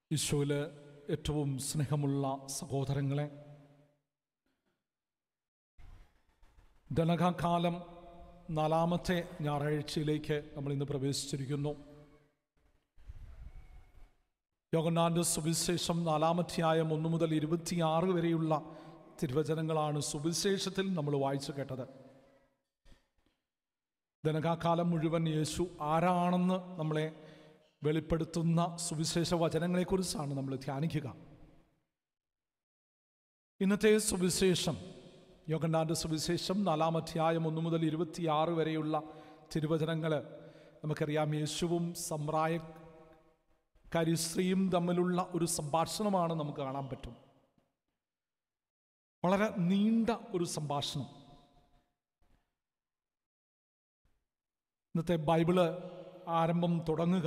ഈശോയിൽ ഏറ്റവും സ്നേഹമുള്ള സഹോദരങ്ങളെ ദനകാലം നാലാമത്തെ ഞായറാഴ്ചയിലേക്ക് നമ്മൾ ഇന്ന് പ്രവേശിച്ചിരിക്കുന്നു യോഗനാന്റെ സുവിശേഷം നാലാമധ്യായം ഒന്ന് മുതൽ ഇരുപത്തിയാറ് വരെയുള്ള തിരുവചനങ്ങളാണ് സുവിശേഷത്തിൽ നമ്മൾ വായിച്ചു കേട്ടത് ദനകാലം മുഴുവൻ യേശു ആരാണെന്ന് നമ്മളെ വെളിപ്പെടുത്തുന്ന സുവിശേഷ വചനങ്ങളെക്കുറിച്ചാണ് നമ്മൾ ധ്യാനിക്കുക ഇന്നത്തെ സുവിശേഷം യോഗന്നാന്റെ സുവിശേഷം നാലാം അധ്യായം ഒന്ന് മുതൽ ഇരുപത്തിയാറ് വരെയുള്ള തിരുവചനങ്ങൾ നമുക്കറിയാം യേശുവും സമ്രായ കരിശ്രീയും തമ്മിലുള്ള ഒരു സംഭാഷണമാണ് നമുക്ക് കാണാൻ പറ്റും വളരെ നീണ്ട ഒരു സംഭാഷണം ഇന്നത്തെ ബൈബിള് ആരംഭം തുടങ്ങുക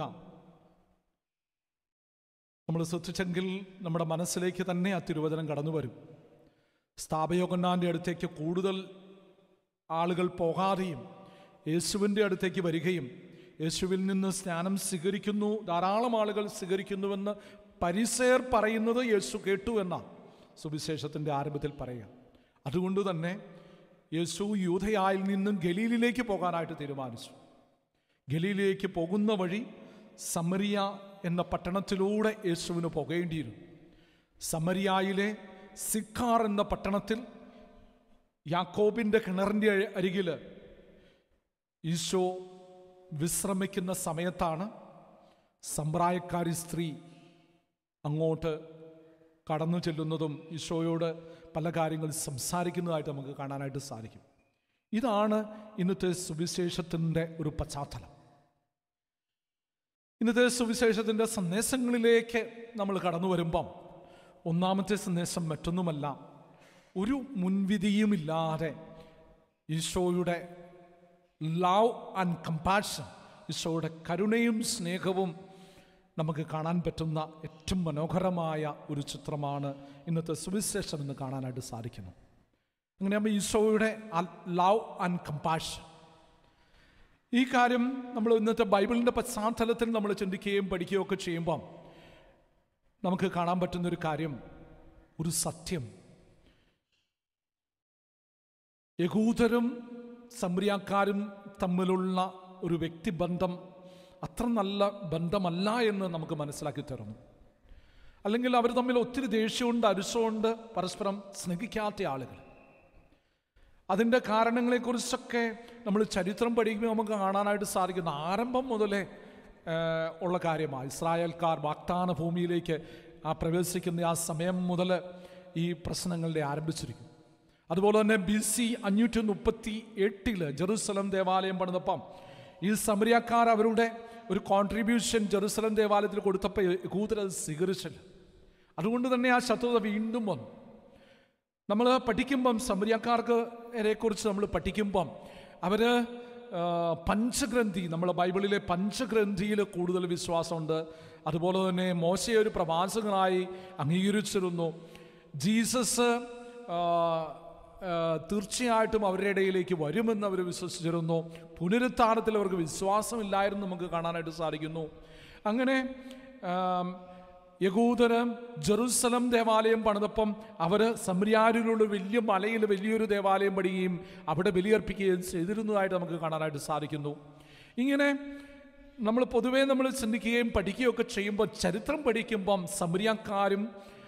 നമ്മൾ ശ്രദ്ധിച്ചെങ്കിൽ നമ്മുടെ മനസ്സിലേക്ക് തന്നെ ആ തിരുവചനം കടന്നു വരും സ്ഥാപയോഗന്നാൻ്റെ അടുത്തേക്ക് കൂടുതൽ ആളുകൾ പോകാതെയും യേശുവിൻ്റെ അടുത്തേക്ക് വരികയും യേശുവിൽ നിന്ന് സ്നാനം സ്വീകരിക്കുന്നു ധാരാളം ആളുകൾ സ്വീകരിക്കുന്നുവെന്ന് പരിസേർ പറയുന്നത് യേശു കേട്ടു എന്ന സുവിശേഷത്തിൻ്റെ ആരംഭത്തിൽ പറയുക അതുകൊണ്ട് തന്നെ യേശു യൂതയായിൽ നിന്നും ഗലീലിലേക്ക് പോകാനായിട്ട് തീരുമാനിച്ചു ഗലീലിലേക്ക് പോകുന്ന വഴി സമരിയ എന്ന പട്ടണത്തിലൂടെ യേശുവിന് പോകേണ്ടിയിരുന്നു സമരിയായിലെ സിഖാർ എന്ന പട്ടണത്തിൽ യാക്കോബിൻ്റെ കിണറിൻ്റെ അരികിൽ ഈശോ വിശ്രമിക്കുന്ന സമയത്താണ് സമ്പ്രായക്കാരി സ്ത്രീ അങ്ങോട്ട് കടന്നു ചെല്ലുന്നതും ഈശോയോട് പല കാര്യങ്ങൾ സംസാരിക്കുന്നതായിട്ട് നമുക്ക് കാണാനായിട്ട് സാധിക്കും ഇതാണ് ഇന്നത്തെ സുവിശേഷത്തിൻ്റെ ഒരു പശ്ചാത്തലം ഇന്നത്തെ സുവിശേഷത്തിൻ്റെ സന്ദേശങ്ങളിലേക്ക് നമ്മൾ കടന്നു വരുമ്പം ഒന്നാമത്തെ സന്ദേശം മറ്റൊന്നുമല്ല ഒരു മുൻവിധിയുമില്ലാതെ ഈശോയുടെ ലവ് ആൻഡ് കമ്പാഷൻ ഈശോയുടെ കരുണയും സ്നേഹവും നമുക്ക് കാണാൻ പറ്റുന്ന ഏറ്റവും മനോഹരമായ ഒരു ചിത്രമാണ് ഇന്നത്തെ സുവിശേഷം എന്ന് കാണാനായിട്ട് സാധിക്കുന്നു അങ്ങനെയാകുമ്പോൾ ഈശോയുടെ ലവ് ആൻഡ് കമ്പാഷൻ ഈ കാര്യം നമ്മൾ ഇന്നത്തെ ബൈബിളിൻ്റെ പശ്ചാത്തലത്തിൽ നമ്മൾ ചിന്തിക്കുകയും പഠിക്കുകയും ഒക്കെ ചെയ്യുമ്പം നമുക്ക് കാണാൻ പറ്റുന്നൊരു കാര്യം ഒരു സത്യം യഹൂദരും സംബ്രിയാക്കാരും തമ്മിലുള്ള ഒരു വ്യക്തിബന്ധം അത്ര നല്ല ബന്ധമല്ല എന്ന് നമുക്ക് മനസ്സിലാക്കി തരുന്നു അല്ലെങ്കിൽ അവർ തമ്മിൽ ഒത്തിരി ദേഷ്യമുണ്ട് അരുസമുണ്ട് പരസ്പരം സ്നേഹിക്കാത്ത ആളുകൾ അതിൻ്റെ കാരണങ്ങളെക്കുറിച്ചൊക്കെ നമ്മൾ ചരിത്രം പഠിക്കുമ്പോൾ നമുക്ക് കാണാനായിട്ട് സാധിക്കുന്ന ആരംഭം മുതലേ ഉള്ള കാര്യമാണ് ഇസ്രായേൽക്കാർ വാഗ്ദാന ഭൂമിയിലേക്ക് ആ പ്രവേശിക്കുന്ന ആ സമയം മുതൽ ഈ പ്രശ്നങ്ങളുടെ ആരംഭിച്ചിരിക്കും അതുപോലെ തന്നെ ബി സി അഞ്ഞൂറ്റി മുപ്പത്തി എട്ടില് ജെറുസലം ദേവാലയം പണിതപ്പം ഈ സമരിയക്കാർ അവരുടെ ഒരു കോൺട്രിബ്യൂഷൻ ജെറുസലം ദേവാലയത്തിൽ കൊടുത്തപ്പോൾ യഹൂദർ അത് സ്വീകരിച്ചില്ല അതുകൊണ്ട് തന്നെ ആ ശത്രുത വീണ്ടും വന്നു നമ്മൾ പഠിക്കുമ്പം സമരിയക്കാർക്ക് കുറിച്ച് നമ്മൾ പഠിക്കുമ്പം അവർ പഞ്ചഗ്രന്ഥി നമ്മളെ ബൈബിളിലെ പഞ്ചഗ്രന്ഥിയിൽ കൂടുതൽ വിശ്വാസമുണ്ട് അതുപോലെ തന്നെ മോശയെ ഒരു പ്രവാചകനായി അംഗീകരിച്ചിരുന്നു ജീസസ് തീർച്ചയായിട്ടും അവരുടെ ഇടയിലേക്ക് വരുമെന്ന് അവർ വിശ്വസിച്ചിരുന്നു പുനരുത്ഥാനത്തിൽ അവർക്ക് വിശ്വാസമില്ലായിരുന്നു നമുക്ക് കാണാനായിട്ട് സാധിക്കുന്നു അങ്ങനെ യഹൂദര് ജെറുസലം ദേവാലയം പണിതപ്പം അവർ സംര്യാരിലുള്ള വലിയ മലയിൽ വലിയൊരു ദേവാലയം പണിയുകയും അവിടെ ബലിയർപ്പിക്കുകയും ചെയ്തിരുന്നതായിട്ട് നമുക്ക് കാണാനായിട്ട് സാധിക്കുന്നു ഇങ്ങനെ നമ്മൾ പൊതുവേ നമ്മൾ ചിന്തിക്കുകയും പഠിക്കുകയും ഒക്കെ ചെയ്യുമ്പോൾ ചരിത്രം പഠിക്കുമ്പം സംര്യാക്കാരും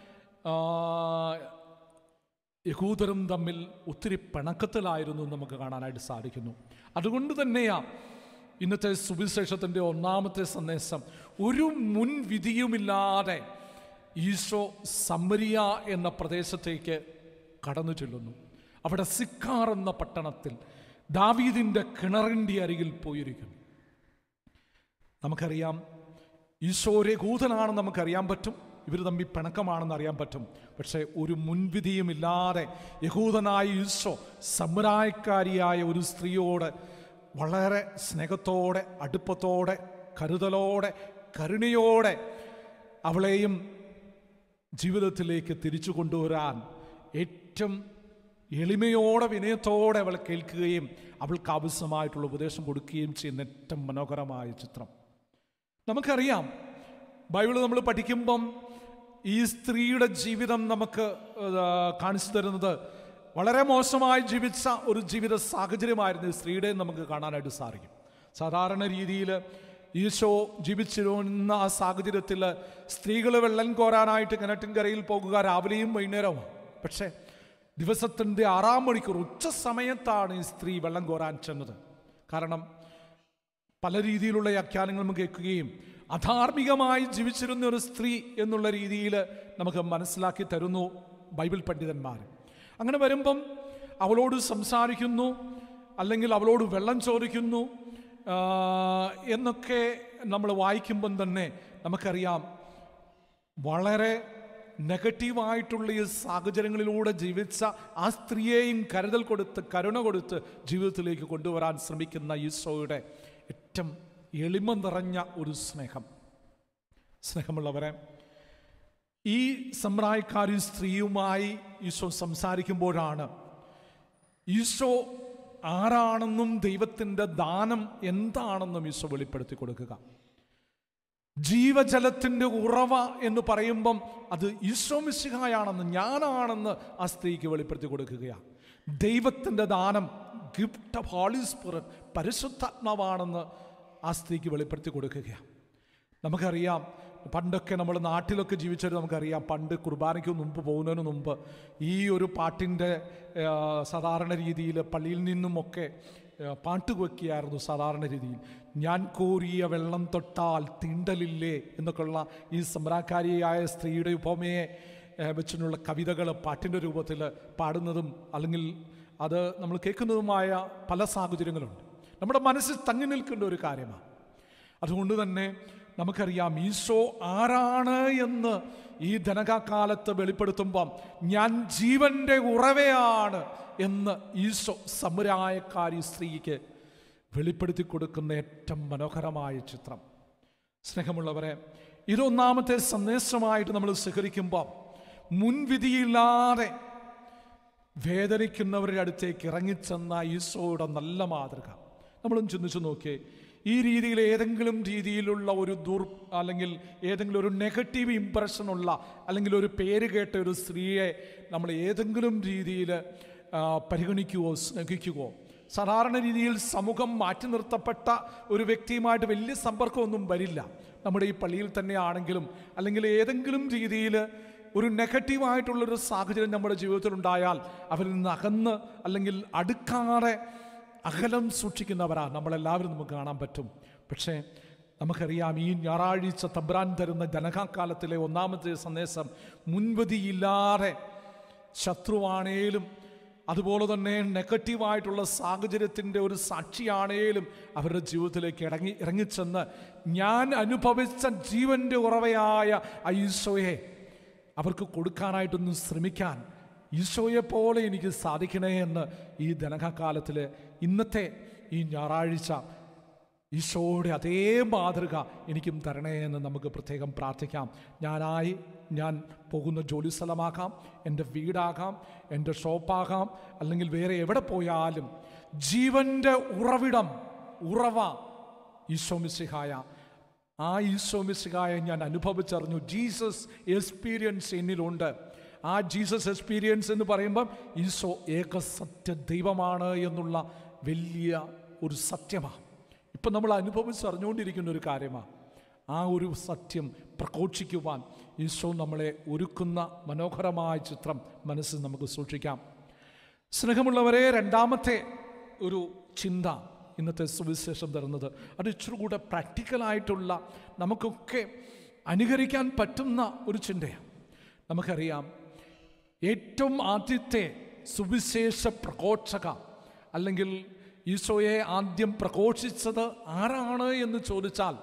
യഹൂദരും തമ്മിൽ ഒത്തിരി പിണക്കത്തിലായിരുന്നു നമുക്ക് കാണാനായിട്ട് സാധിക്കുന്നു അതുകൊണ്ട് തന്നെയാ ഇന്നത്തെ സുവിശേഷത്തിൻ്റെ ഒന്നാമത്തെ സന്ദേശം ഒരു മുൻവിധിയുമില്ലാതെ ഈശോ സമരിയ എന്ന പ്രദേശത്തേക്ക് കടന്നു ചെല്ലുന്നു അവിടെ സിക്കാർ എന്ന പട്ടണത്തിൽ ദാവീദിൻ്റെ കിണറിൻ്റെ അരികിൽ പോയിരിക്കുന്നു നമുക്കറിയാം ഈശോ ഒരു യഹൂദനാണെന്ന് നമുക്കറിയാൻ പറ്റും ഇവർ തമ്മിൽ പിണക്കമാണെന്ന് അറിയാൻ പറ്റും പക്ഷേ ഒരു മുൻവിധിയുമില്ലാതെ യഹൂദനായ ഈശോ സമുരായക്കാരിയായ ഒരു സ്ത്രീയോട് വളരെ സ്നേഹത്തോടെ അടുപ്പത്തോടെ കരുതലോടെ കരുണയോടെ അവളെയും ജീവിതത്തിലേക്ക് തിരിച്ചു കൊണ്ടുവരാൻ ഏറ്റവും എളിമയോടെ വിനയത്തോടെ അവൾ കേൾക്കുകയും അവൾക്ക് ആവശ്യമായിട്ടുള്ള ഉപദേശം കൊടുക്കുകയും ചെയ്യുന്ന ഏറ്റവും മനോഹരമായ ചിത്രം നമുക്കറിയാം ബൈബിൾ നമ്മൾ പഠിക്കുമ്പം ഈ സ്ത്രീയുടെ ജീവിതം നമുക്ക് ആ, കാണിച്ചു തരുന്നത് വളരെ മോശമായി ജീവിച്ച ഒരു ജീവിത സാഹചര്യമായിരുന്നു ഈ സ്ത്രീയുടെ നമുക്ക് കാണാനായിട്ട് സാധിക്കും സാധാരണ രീതിയിൽ ഈശോ ജീവിച്ചിരുന്ന ആ സാഹചര്യത്തിൽ സ്ത്രീകൾ വെള്ളം കോരാനായിട്ട് കിണറ്റിൻകരയിൽ പോകുക രാവിലെയും വൈകുന്നേരവും പക്ഷേ ദിവസത്തിൻ്റെ ആറാം മണിക്കൂർ ഉച്ച സമയത്താണ് ഈ സ്ത്രീ വെള്ളം കോരാൻ ചെന്നത് കാരണം പല രീതിയിലുള്ള വ്യാഖ്യാനങ്ങൾ നമുക്ക് കേൾക്കുകയും അധാർമികമായി ജീവിച്ചിരുന്ന ഒരു സ്ത്രീ എന്നുള്ള രീതിയിൽ നമുക്ക് മനസ്സിലാക്കി തരുന്നു ബൈബിൾ പണ്ഡിതന്മാർ അങ്ങനെ വരുമ്പം അവളോട് സംസാരിക്കുന്നു അല്ലെങ്കിൽ അവളോട് വെള്ളം ചോദിക്കുന്നു ആ, എന്നൊക്കെ നമ്മൾ വായിക്കുമ്പം തന്നെ നമുക്കറിയാം വളരെ നെഗറ്റീവായിട്ടുള്ള ഈ സാഹചര്യങ്ങളിലൂടെ ജീവിച്ച ആ സ്ത്രീയെയും കരുതൽ കൊടുത്ത് കരുണ കൊടുത്ത് ജീവിതത്തിലേക്ക് കൊണ്ടുവരാൻ ശ്രമിക്കുന്ന ഈശോയുടെ ഏറ്റവും എളിമ നിറഞ്ഞ ഒരു സ്നേഹം സ്നേഹമുള്ളവരെ ഈ സമ്പ്രായക്കാരി സ്ത്രീയുമായി ഈശോ സംസാരിക്കുമ്പോഴാണ് ഈശോ ആരാണെന്നും ദൈവത്തിൻ്റെ ദാനം എന്താണെന്നും ഈശോ വെളിപ്പെടുത്തി കൊടുക്കുക ജീവജലത്തിൻ്റെ ഉറവ എന്ന് പറയുമ്പം അത് ഈശോ മിശിഹായാണെന്ന് ഞാനാണെന്ന് ആ സ്ത്രീക്ക് വെളിപ്പെടുത്തി കൊടുക്കുകയാണ് ദൈവത്തിൻ്റെ ദാനം ഗിഫ്റ്റ് ഓഫ് ഹോളി സ്പിറിറ്റ് പരിശുദ്ധാത്മാവാണെന്ന് ആ സ്ത്രീക്ക് വെളിപ്പെടുത്തി കൊടുക്കുകയാണ് നമുക്കറിയാം പണ്ടൊക്കെ നമ്മൾ നാട്ടിലൊക്കെ ജീവിച്ചവർ നമുക്കറിയാം പണ്ട് കുർബാനയ്ക്ക് മുമ്പ് പോകുന്നതിന് മുമ്പ് ഈ ഒരു പാട്ടിൻ്റെ ആ, സാധാരണ രീതിയിൽ പള്ളിയിൽ നിന്നുമൊക്കെ ആ, പാട്ട് വെക്കുകയായിരുന്നു സാധാരണ രീതിയിൽ ഞാൻ കോരിയ വെള്ളം തൊട്ടാൽ തീണ്ടലില്ലേ എന്നൊക്കെയുള്ള ഈ സമ്രാക്കാരിയായ സ്ത്രീയുടെ ഉപമയെ ആ, വെച്ചിട്ടുള്ള കവിതകൾ പാട്ടിൻ്റെ രൂപത്തിൽ പാടുന്നതും അല്ലെങ്കിൽ അത് നമ്മൾ കേൾക്കുന്നതുമായ പല സാഹചര്യങ്ങളുണ്ട് നമ്മുടെ മനസ്സിൽ തങ്ങി നിൽക്കേണ്ട ഒരു കാര്യമാണ് അതുകൊണ്ട് തന്നെ നമുക്കറിയാം ഈശോ ആരാണ് എന്ന് ഈ ധനകാലത്ത് വെളിപ്പെടുത്തുമ്പം ഞാൻ ജീവന്റെ ഉറവയാണ് എന്ന് ഈശോ സമുരായക്കാരി സ്ത്രീക്ക് വെളിപ്പെടുത്തി കൊടുക്കുന്ന ഏറ്റവും മനോഹരമായ ചിത്രം സ്നേഹമുള്ളവരെ ഇതൊന്നാമത്തെ സന്ദേശമായിട്ട് നമ്മൾ സ്വീകരിക്കുമ്പോൾ മുൻവിധിയില്ലാതെ വേദനിക്കുന്നവരുടെ അടുത്തേക്ക് ഇറങ്ങിച്ചെന്ന ഈശോയുടെ നല്ല മാതൃക നമ്മളും ചിന്തിച്ചു നോക്കിയേ ഈ രീതിയിൽ ഏതെങ്കിലും രീതിയിലുള്ള ഒരു ദുർ അല്ലെങ്കിൽ ഏതെങ്കിലും ഒരു നെഗറ്റീവ് ഇമ്പ്രഷൻ ഉള്ള അല്ലെങ്കിൽ ഒരു പേര് കേട്ട ഒരു സ്ത്രീയെ നമ്മൾ ഏതെങ്കിലും രീതിയിൽ ആ, പരിഗണിക്കുകയോ സ്നേഹിക്കുകയോ സാധാരണ രീതിയിൽ സമൂഹം മാറ്റി നിർത്തപ്പെട്ട ഒരു വ്യക്തിയുമായിട്ട് വലിയ സമ്പർക്കമൊന്നും വരില്ല നമ്മുടെ ഈ പള്ളിയിൽ തന്നെ ആണെങ്കിലും അല്ലെങ്കിൽ ഏതെങ്കിലും രീതിയിൽ ഒരു നെഗറ്റീവായിട്ടുള്ളൊരു സാഹചര്യം നമ്മുടെ ജീവിതത്തിൽ ഉണ്ടായാൽ അവരിൽ നിന്ന് അകന്ന് അല്ലെങ്കിൽ അടുക്കാതെ അകലം സൂക്ഷിക്കുന്നവരാ നമ്മളെല്ലാവരും നമുക്ക് കാണാൻ പറ്റും പക്ഷേ നമുക്കറിയാം ഈ ഞായറാഴ്ച തബ്രാൻ തരുന്ന ജനകാലത്തിലെ ഒന്നാമത്തെ സന്ദേശം മുൻവിധിയില്ലാതെ ശത്രുവാണേലും അതുപോലെ തന്നെ നെഗറ്റീവായിട്ടുള്ള സാഹചര്യത്തിൻ്റെ ഒരു സാക്ഷിയാണേലും അവരുടെ ജീവിതത്തിലേക്ക് ഇറങ്ങി ഇറങ്ങിച്ചെന്ന് ഞാൻ അനുഭവിച്ച ജീവൻ്റെ ഉറവയായ ആ ഈശോയെ അവർക്ക് കൊടുക്കാനായിട്ടൊന്ന് ശ്രമിക്കാൻ ഈശോയെ പോലെ എനിക്ക് സാധിക്കണേ എന്ന് ഈ ധനകാലത്തിൽ ഇന്നത്തെ ഈ ഞായറാഴ്ച ഈശോയുടെ അതേ മാതൃക എനിക്കും തരണേ എന്ന് നമുക്ക് പ്രത്യേകം പ്രാർത്ഥിക്കാം ഞാനായി ഞാൻ പോകുന്ന ജോലി സ്ഥലമാകാം എൻ്റെ വീടാകാം എൻ്റെ ഷോപ്പാകാം അല്ലെങ്കിൽ വേറെ എവിടെ പോയാലും ജീവൻ്റെ ഉറവിടം ഉറവ ഈശോ മിശിഹായ ആ ഈശോ മിശിഹായെ ഞാൻ അനുഭവിച്ചറിഞ്ഞു ജീസസ് എക്സ്പീരിയൻസ് എന്നിലുണ്ട് ആ ജീസസ് എക്സ്പീരിയൻസ് എന്ന് പറയുമ്പം ഈശോ ഏകസത്യ ദൈവമാണ് എന്നുള്ള വലിയ ഒരു സത്യമാണ് ഇപ്പം നമ്മൾ അനുഭവിച്ചറിഞ്ഞുകൊണ്ടിരിക്കുന്ന ഒരു കാര്യമാണ് ആ ഒരു സത്യം പ്രഘോഷിക്കുവാൻ ഈശോ നമ്മളെ ഒരുക്കുന്ന മനോഹരമായ ചിത്രം മനസ്സിൽ നമുക്ക് സൂക്ഷിക്കാം സ്നേഹമുള്ളവരെ രണ്ടാമത്തെ ഒരു ചിന്ത ഇന്നത്തെ സുവിശേഷം തരുന്നത് അത് ഇച്ചിരി കൂടെ പ്രാക്ടിക്കലായിട്ടുള്ള നമുക്കൊക്കെ അനുകരിക്കാൻ പറ്റുന്ന ഒരു ചിന്തയാണ് നമുക്കറിയാം ഏറ്റവും ആദ്യത്തെ സുവിശേഷ പ്രഘോഷക അല്ലെങ്കിൽ ഈശോയെ ആദ്യം പ്രഘോഷിച്ചത് ആരാണ് എന്ന് ചോദിച്ചാൽ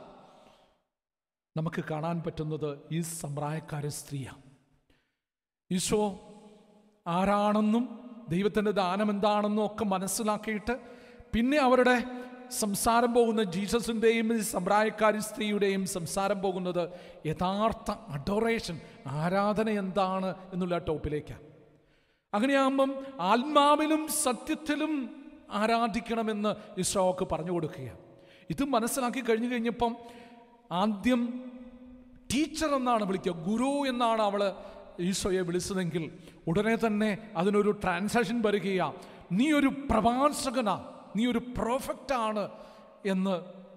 നമുക്ക് കാണാൻ പറ്റുന്നത് ഈ സമ്പ്രായക്കാര സ്ത്രീയാണ് ഈശോ ആരാണെന്നും ദൈവത്തിൻ്റെ ദാനം എന്താണെന്നും ഒക്കെ മനസ്സിലാക്കിയിട്ട് പിന്നെ അവരുടെ സംസാരം പോകുന്ന ജീസസിൻ്റെയും ഈ സമ്പ്രായക്കാരി സ്ത്രീയുടെയും സംസാരം പോകുന്നത് യഥാർത്ഥ അഡോറേഷൻ ആരാധന എന്താണ് എന്നുള്ള ടോപ്പിലേക്കാണ് അങ്ങനെയാകുമ്പം ആത്മാവിലും സത്യത്തിലും ആരാധിക്കണമെന്ന് ഇസ്രോക്ക് പറഞ്ഞു കൊടുക്കുകയാണ് ഇത് മനസ്സിലാക്കി കഴിഞ്ഞു കഴിഞ്ഞപ്പം ആദ്യം ടീച്ചർ എന്നാണ് വിളിക്കുക ഗുരു എന്നാണ് അവൾ ഈശോയെ വിളിച്ചതെങ്കിൽ ഉടനെ തന്നെ അതിനൊരു ട്രാൻസാക്ഷൻ വരികയാ നീ ഒരു പ്രവാചകനാ നീ ഒരു പ്രോഫക്റ്റാണ് എന്ന്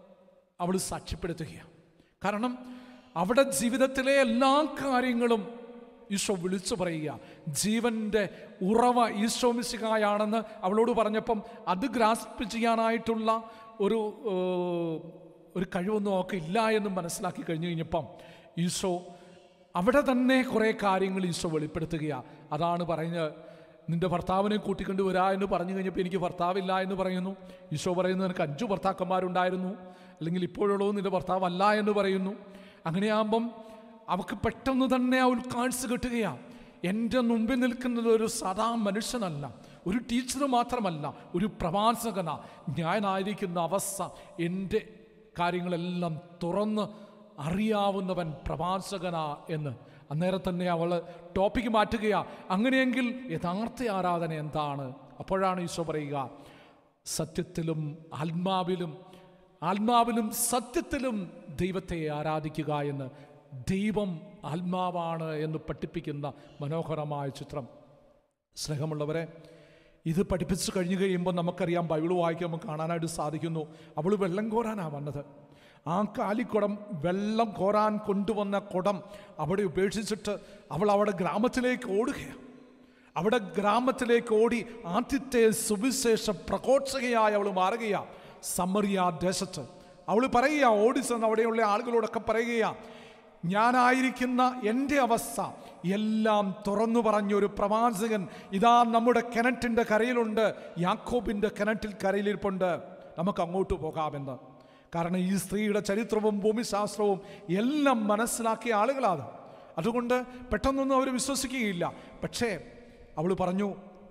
അവൾ സാക്ഷ്യപ്പെടുത്തുകയാണ് കാരണം അവിടെ ജീവിതത്തിലെ എല്ലാ കാര്യങ്ങളും ഈശോ വിളിച്ചു പറയുക ജീവന്റെ ഉറവ ഈശോ മിശിഹായാണെന്ന് അവളോട് പറഞ്ഞപ്പം അത് ഗ്രാസ്പ് ചെയ്യാനായിട്ടുള്ള ഒരു ഏഹ്, ഒരു കഴിവൊന്നും അവൾക്ക് ഇല്ല എന്ന് മനസ്സിലാക്കി കഴിഞ്ഞു കഴിഞ്ഞപ്പം ഈശോ അവിടെ തന്നെ കുറേ കാര്യങ്ങൾ ഈശോ വെളിപ്പെടുത്തുകയാണ് അതാണ് പറയുന്നത് നിന്റെ ഭർത്താവിനെ കൂട്ടിക്കൊണ്ട് വരാ എന്ന് പറഞ്ഞു കഴിഞ്ഞപ്പോൾ എനിക്ക് ഭർത്താവില്ല എന്ന് പറയുന്നു ഈശോ പറയുന്നു നിനക്ക് അഞ്ചു ഭർത്താക്കന്മാരുണ്ടായിരുന്നു അല്ലെങ്കിൽ ഇപ്പോഴുള്ളൂ നിന്റെ ഭർത്താവല്ല എന്ന് പറയുന്നു അങ്ങനെയാകുമ്പം അവൾക്ക് പെട്ടെന്ന് തന്നെ ആ ഉൾക്കാഴ്ച കിട്ടുകയാണ് എൻ്റെ മുമ്പിൽ നിൽക്കുന്നത് ഒരു സാധാ മനുഷ്യനല്ല ഒരു ടീച്ചർ മാത്രമല്ല ഒരു പ്രവാചകനാ ഞാനായിരിക്കുന്ന അവസ്ഥ എൻ്റെ കാര്യങ്ങളെല്ലാം തുറന്ന് അറിയാവുന്നവൻ പ്രവാചകനാ എന്ന് അന്നേരം തന്നെ അവൾ ടോപ്പിക്ക് മാറ്റുകയാ അങ്ങനെയെങ്കിൽ യഥാർത്ഥ ആരാധന എന്താണ് അപ്പോഴാണ് ഈശോ പറയുക സത്യത്തിലും ആത്മാവിലും ആത്മാവിലും സത്യത്തിലും ദൈവത്തെ ആരാധിക്കുക എന്ന് ദൈവം ആത്മാവാണ് എന്ന് പഠിപ്പിക്കുന്ന മനോഹരമായ ചിത്രം സ്നേഹമുള്ളവരെ ഇത് പഠിപ്പിച്ചു കഴിഞ്ഞു കഴിയുമ്പോൾ നമുക്കറിയാം ബൈബിൾ വായിക്കുമ്പോൾ കാണാനായിട്ട് സാധിക്കുന്നു അവൾ വെള്ളം കോരാനാണ് വന്നത് ആ കാലിക്കുടം വെള്ളം കോരാൻ കൊണ്ടുവന്ന കുടം അവിടെ ഉപേക്ഷിച്ചിട്ട് അവൾ അവിടെ ഗ്രാമത്തിലേക്ക് ഓടുകയാണ് അവിടെ ഗ്രാമത്തിലേക്ക് ഓടി ആദ്യത്തെ സുവിശേഷ പ്രഘോഷകയായി അവൾ മാറുകയാണ് സമറിയ ദേശത്ത് അവൾ പറയുക ഓടി ചെന്ന് അവിടെയുള്ള ആളുകളോടൊക്കെ പറയുകയാ ഞാനായിരിക്കുന്ന എൻ്റെ അവസ്ഥ എല്ലാം തുറന്നു പറഞ്ഞ ഒരു പ്രവാചകൻ ഇതാ നമ്മുടെ കിണറ്റിൻ്റെ കരയിലുണ്ട് യാക്കോബിൻ്റെ കിണറ്റിൽ കരയിലിരിപ്പുണ്ട് നമുക്ക് അങ്ങോട്ട് പോകാമെന്ന് കാരണം ഈ സ്ത്രീയുടെ ചരിത്രവും ഭൂമിശാസ്ത്രവും എല്ലാം മനസ്സിലാക്കിയ ആളുകളാണ് അതുകൊണ്ട് പെട്ടെന്നൊന്നും അവർ വിശ്വസിക്കുകയില്ല പക്ഷേ അവൾ പറഞ്ഞു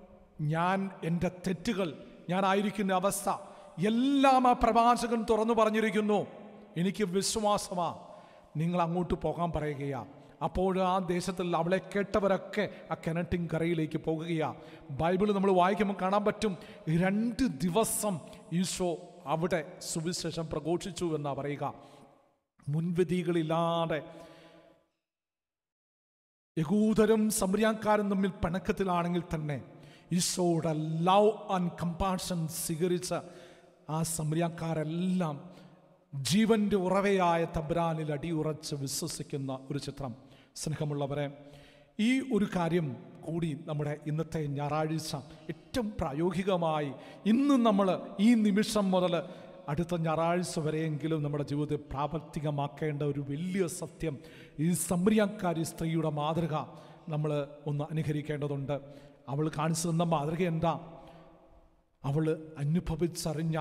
ഞാൻ എൻ്റെ തെറ്റുകൾ ഞാനായിരിക്കുന്ന അവസ്ഥ എല്ലാം ആ പ്രവാചകൻ തുറന്നു പറഞ്ഞിരിക്കുന്നു എനിക്ക് വിശ്വാസമാ നിങ്ങൾ അങ്ങോട്ട് പോകാൻ പറയുകയാ അപ്പോൾ ആ ദേശത്തിൽ അവളെ കേട്ടവരൊക്കെ ആ കിണറ്റിൻ കരയിലേക്ക് പോകുകയാ ബൈബിൾ നമ്മൾ വായിക്കുമ്പോൾ കാണാൻ പറ്റും രണ്ട് ദിവസം ഈശോ അവിടെ സുവിശേഷം പ്രഘോഷിച്ചു എന്നാ പറയുക മുൻവിധികളില്ലാതെ യഹൂദരും സംര്യാക്കാരും തമ്മിൽ പിണക്കത്തിലാണെങ്കിൽ തന്നെ ഈശോയുടെ ലവ് ആൻഡ് കമ്പാഷൻ സ്വീകരിച്ച ആ സംര്യാക്കാരെല്ലാം ജീവന്റെ ഉറവയായ തബ്രാനിൽ അടിയുറച്ച് വിശ്വസിക്കുന്ന ഒരു ചിത്രം സ്നേഹമുള്ളവരെ ഈ ഒരു കാര്യം കൂടി നമ്മുടെ ഇന്നത്തെ ഞായറാഴ്ച ഏറ്റവും പ്രായോഗികമായി ഇന്ന് നമ്മൾ ഈ നിമിഷം മുതൽ അടുത്ത ഞായറാഴ്ച വരെയെങ്കിലും നമ്മുടെ ജീവിതത്തിൽ പ്രാവർത്തികമാക്കേണ്ട ഒരു വലിയ സത്യം ഈ സംബ്രിയാക്കാരി സ്ത്രീയുടെ മാതൃക നമ്മൾ ഒന്ന് അനുകരിക്കേണ്ടതുണ്ട് അവൾ കാണിച്ചു തന്ന മാതൃക എന്താ അവൾ അനുഭവിച്ചറിഞ്ഞ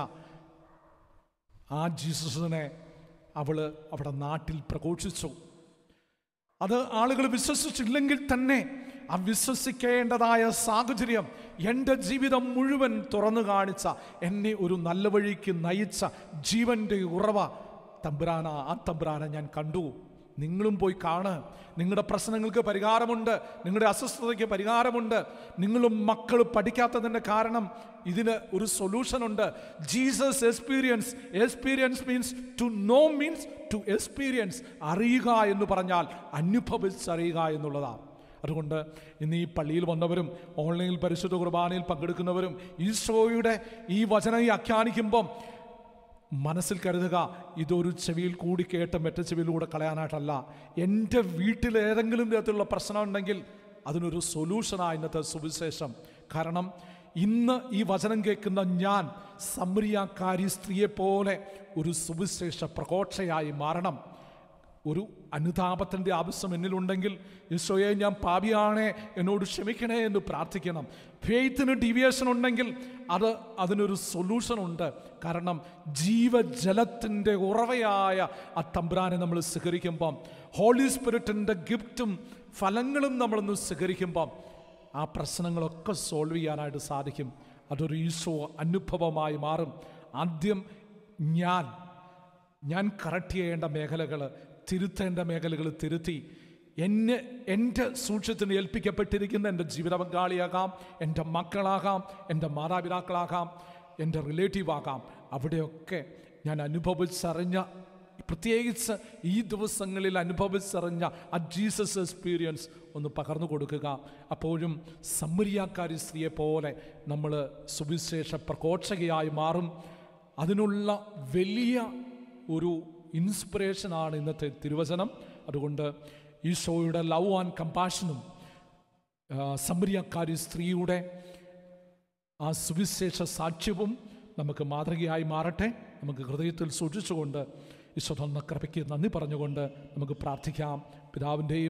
ആ ജീസസിനെ അവൾ അവിടെ നാട്ടിൽ പ്രഘോഷിച്ചു അത് ആളുകൾ വിശ്വസിച്ചില്ലെങ്കിൽ തന്നെ ആ വിശ്വസിക്കേണ്ടതായ സാഹചര്യം എൻ്റെ ജീവിതം മുഴുവൻ തുറന്നു കാണിച്ച എന്നെ ഒരു നല്ല വഴിക്ക് നയിച്ച ജീവന്റെ ഉറവ തമ്പുരാന ആ തമ്പുരാനെ ഞാൻ കണ്ടു നിങ്ങളും പോയി കാണ് നിങ്ങളുടെ പ്രശ്നങ്ങൾക്ക് പരിഹാരമുണ്ട് നിങ്ങളുടെ അസ്വസ്ഥതയ്ക്ക് പരിഹാരമുണ്ട് നിങ്ങളും മക്കൾ പഠിക്കാത്തതിൻ്റെ കാരണം ഇതിന് ഒരു സൊല്യൂഷൻ ഉണ്ട് Jesus experience experience means to know means to experience അറിയുക എന്ന് പറഞ്ഞാൽ അനുഭവിച്ചറിയുക എന്നുള്ളതാണ് അതുകൊണ്ട് ഇന്ന് ഈ പള്ളിയിൽ വന്നവരും ഓൺലൈനിൽ പരിശുദ്ധ കുർബാനയിൽ പങ്കെടുക്കുന്നവരും ഈശോയുടെ ഈ വചനം വ്യാഖ്യാനിക്കുമ്പം മനസ്സിൽ കരുതുക ഇതൊരു ചെവിയിൽ കൂടി കേട്ട് മറ്റേ ചെവിയിലൂടെ കളയാനായിട്ടല്ല എൻ്റെ വീട്ടിൽ ഏതെങ്കിലും തരത്തിലുള്ള പ്രശ്നം ഉണ്ടെങ്കിൽ അതിനൊരു സൊല്യൂഷനാണ് ഇന്നത്തെ സുവിശേഷം കാരണം ഇന്ന് ഈ വചനം കേൾക്കുന്ന ഞാൻ സംരിയാക്കാരി സ്ത്രീയെ പോലെ ഒരു സുവിശേഷ പ്രകോക്ഷയായി മാറണം ഒരു അനുതാപത്തിൻ്റെ ആവശ്യം എന്നിലുണ്ടെങ്കിൽ ഈശോയെ ഞാൻ പാപിയാണേ എന്നോട് ക്ഷമിക്കണേ എന്ന് പ്രാർത്ഥിക്കണം ഫെയ്ത്തിന് ഡീവിയേഷൻ ഉണ്ടെങ്കിൽ അത് അതിനൊരു സൊല്യൂഷൻ ഉണ്ട് കാരണം ജീവജലത്തിൻ്റെ ഉറവയായ ആ തമ്പ്രാനെ നമ്മൾ സ്വീകരിക്കുമ്പം ഹോളി സ്പിരിറ്റിൻ്റെ ഗിഫ്റ്റും ഫലങ്ങളും നമ്മളൊന്ന് സ്വീകരിക്കുമ്പം ആ പ്രശ്നങ്ങളൊക്കെ സോൾവ് ചെയ്യാനായിട്ട് സാധിക്കും അതൊരു ഈശോ അനുഭവമായി മാറും ആദ്യം ഞാൻ ഞാൻ കറക്റ്റ് ചെയ്യേണ്ട മേഖലകൾ തിരുത്തേണ്ട മേഖലകൾ തിരുത്തി എന്നെ എൻ്റെ സൂക്ഷ്യത്തിന് ഏൽപ്പിക്കപ്പെട്ടിരിക്കുന്ന എൻ്റെ ജീവിത പങ്കാളിയാകാം എൻ്റെ മക്കളാകാം എൻ്റെ മാതാപിതാക്കളാകാം എൻ്റെ റിലേറ്റീവ് ആകാം അവിടെയൊക്കെ ഞാൻ അനുഭവിച്ചറിഞ്ഞ പ്രത്യേകിച്ച് ഈ ദിവസങ്ങളിൽ അനുഭവിച്ചറിഞ്ഞ ആ ജീസസ് എക്സ്പീരിയൻസ് ഒന്ന് പകർന്നു കൊടുക്കുക അപ്പോഴും സമ്മരിയാക്കാരി സ്ത്രീയെ പോലെ നമ്മൾ സുവിശേഷ പ്രഘോഷകയായി മാറും അതിനുള്ള വലിയ ഒരു ഇൻസ്പിറേഷനാണ് ഇന്നത്തെ തിരുവചനം അതുകൊണ്ട് ഈശോയുടെ ലവ് ആൻഡ് കമ്പാഷനും സമ്മരിയക്കാരി സ്ത്രീയുടെ ആ സുവിശേഷ സാക്ഷ്യവും നമുക്ക് മാതൃകയായി മാറട്ടെ നമുക്ക് ഹൃദയത്തിൽ സൂക്ഷിച്ചുകൊണ്ട് ഈശോ തന്ന കൃപയ്ക്ക് നന്ദി പറഞ്ഞുകൊണ്ട് നമുക്ക് പ്രാർത്ഥിക്കാം പിതാവിൻ്റെയും